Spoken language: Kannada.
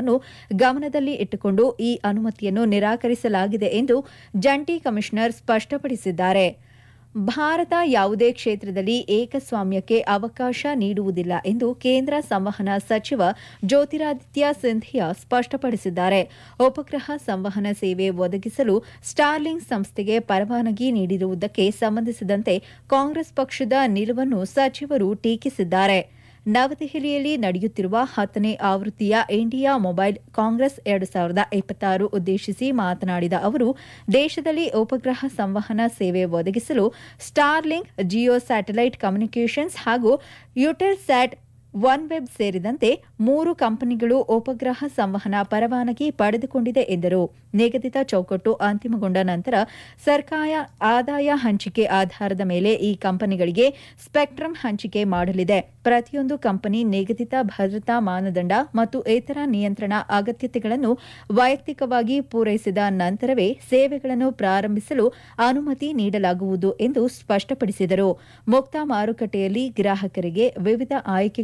ವಿಚಾರವನ್ನು ಗಮನದಲ್ಲಿ ಇಟ್ಟುಕೊಂಡು ಈ ಅನುಮತಿಯನ್ನು ನಿರಾಕರಿಸಲಾಗಿದೆ ಎಂದು ಜಂಟಿ ಕಮಿಷನರ್ ಸ್ಪಷ್ಟಪಡಿಸಿದ್ದಾರೆ ಭಾರತ ಯಾವುದೇ ಕ್ಷೇತ್ರದಲ್ಲಿ ಏಕಸ್ವಾಮ್ಯಕ್ಕೆ ಅವಕಾಶ ನೀಡುವುದಿಲ್ಲ ಎಂದು ಕೇಂದ್ರ ಸಂವಹನ ಸಚಿವ ಜ್ಯೋತಿರಾದಿತ್ಯ ಸಿಂಧಿಯಾ ಸ್ಪಷ್ಟಪಡಿಸಿದ್ದಾರೆ ಉಪಗ್ರಹ ಸಂವಹನ ಸೇವೆ ಒದಗಿಸಲು ಸ್ಟಾರ್ಲಿಂಗ್ ಸಂಸ್ಥೆಗೆ ಪರವಾನಗಿ ನೀಡಿರುವುದಕ್ಕೆ ಸಂಬಂಧಿಸಿದಂತೆ ಕಾಂಗ್ರೆಸ್ ಪಕ್ಷದ ನಿಲುವನ್ನು ಸಚಿವರು ಟೀಕಿಸಿದ್ದಾರೆ ನವದೆಹಲಿಯಲ್ಲಿ ನಡೆಯುತ್ತಿರುವ ಹತ್ತನೇ ಆವೃತ್ತಿಯ ಇಂಡಿಯಾ ಮೊಬೈಲ್ ಕಾಂಗ್ರೆಸ್ ಎರಡು ಸಾವಿರದ ಇಪ್ಪತ್ತಾರು ಉದ್ದೇಶಿಸಿ ಮಾತನಾಡಿದ ಅವರು ದೇಶದಲ್ಲಿ ಉಪಗ್ರಹ ಸಂವಹನ ಸೇವೆ ಒದಗಿಸಲು ಸ್ಟಾರ್ಲಿಂಕ್ ಜಿಯೋ ಸ್ಯಾಟಲೈಟ್ ಕಮ್ಯುನಿಕೇಷನ್ಸ್ ಹಾಗೂ ಯುಟೆಲ್ಸ್ಯಾಟ್ ಒನ್ ವೆಬ್ ಸೇರಿದಂತೆ ಮೂರು ಕಂಪನಿಗಳು ಉಪಗ್ರಹ ಸಂವಹನ ಪರವಾನಗಿ ಪಡೆದುಕೊಂಡಿದೆ ಎಂದರು ನಿಗದಿತ ಚೌಕಟ್ಟು ಅಂತಿಮಗೊಂಡ ನಂತರ ಸರ್ಕಾರ ಆದಾಯ ಹಂಚಿಕೆ ಆಧಾರದ ಮೇಲೆ ಈ ಕಂಪನಿಗಳಿಗೆ ಸ್ಪೆಕ್ಟ್ರಮ್ ಹಂಚಿಕೆ ಮಾಡಲಿದೆ ಪ್ರತಿಯೊಂದು ಕಂಪನಿ ನಿಗದಿತ ಭದ್ರತಾ ಮಾನದಂಡ ಮತ್ತು ಇತರ ನಿಯಂತ್ರಣ ಅಗತ್ಯತೆಗಳನ್ನು ವೈಯಕ್ತಿಕವಾಗಿ ಪೂರೈಸಿದ ನಂತರವೇ ಸೇವೆಗಳನ್ನು ಪ್ರಾರಂಭಿಸಲು ಅನುಮತಿ ನೀಡಲಾಗುವುದು ಎಂದು ಸ್ಪಷ್ಟಪಡಿಸಿದರು ಮುಕ್ತ ಮಾರುಕಟ್ಟೆಯಲ್ಲಿ ಗ್ರಾಹಕರಿಗೆ ವಿವಿಧ ಆಯ್ಕೆ